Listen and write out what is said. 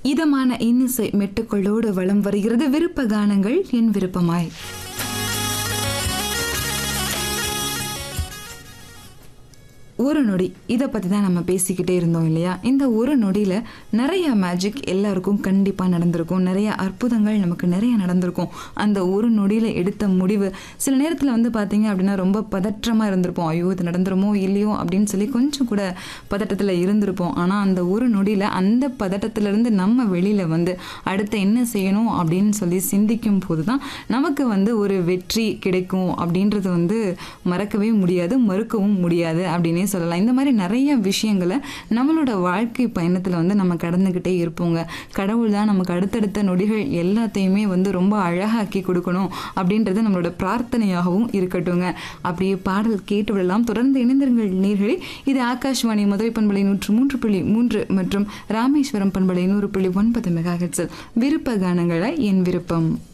இதமான இன்னிசை மெட்டுக்களோடு வலம் வருகிறது விருப்ப கானங்கள் என் விருப்பமாய் ஒரு நொடி இதை பற்றி தான் நம்ம பேசிக்கிட்டே இருந்தோம் இல்லையா இந்த ஒரு நொடியில் நிறைய மேஜிக் எல்லாருக்கும் கண்டிப்பாக நடந்திருக்கும் நிறைய அற்புதங்கள் நமக்கு நிறைய நடந்திருக்கும் அந்த ஒரு நொடியில் எடுத்த முடிவு சில நேரத்தில் வந்து பார்த்தீங்க அப்படின்னா ரொம்ப பதற்றமாக இருந்திருப்போம் ஐயோ இது நடந்துருமோ இல்லையோ அப்படின்னு சொல்லி கொஞ்சம் கூட பதட்டத்தில் இருந்திருப்போம் ஆனால் அந்த ஒரு நொடியில் அந்த பதட்டத்திலிருந்து நம்ம வெளியில் வந்து அடுத்து என்ன செய்யணும் அப்படின்னு சொல்லி சிந்திக்கும் போது தான் நமக்கு வந்து ஒரு வெற்றி கிடைக்கும் அப்படின்றது வந்து மறக்கவே முடியாது மறுக்கவும் முடியாது அப்படின்னே சொல்லலாம் இந்த மாதிரி நிறைய விஷயங்களை நம்மளோட வாழ்க்கை பயணத்தில் வந்து நம்ம கடந்துக்கிட்டே இருப்போங்க கடவுள் தான் நமக்கு அடுத்தடுத்த நொடிகள் எல்லாத்தையுமே வந்து ரொம்ப அழகாக்கி கொடுக்கணும் அப்படின்றது நம்மளோட பிரார்த்தனையாகவும் இருக்கட்டுங்க அப்படியே பாடல் கேட்டு விடலாம் தொடர்ந்து இணைந்திருங்கள் நீர்களே இது ஆகாஷ்வாணி மதுரை பண்பலை நூற்று மூன்று புள்ளி மூன்று மற்றும் ராமேஸ்வரம் பண்பலை நூறு புள்ளி ஒன்பது மெகா விருப்ப கானங்களை என் விருப்பம்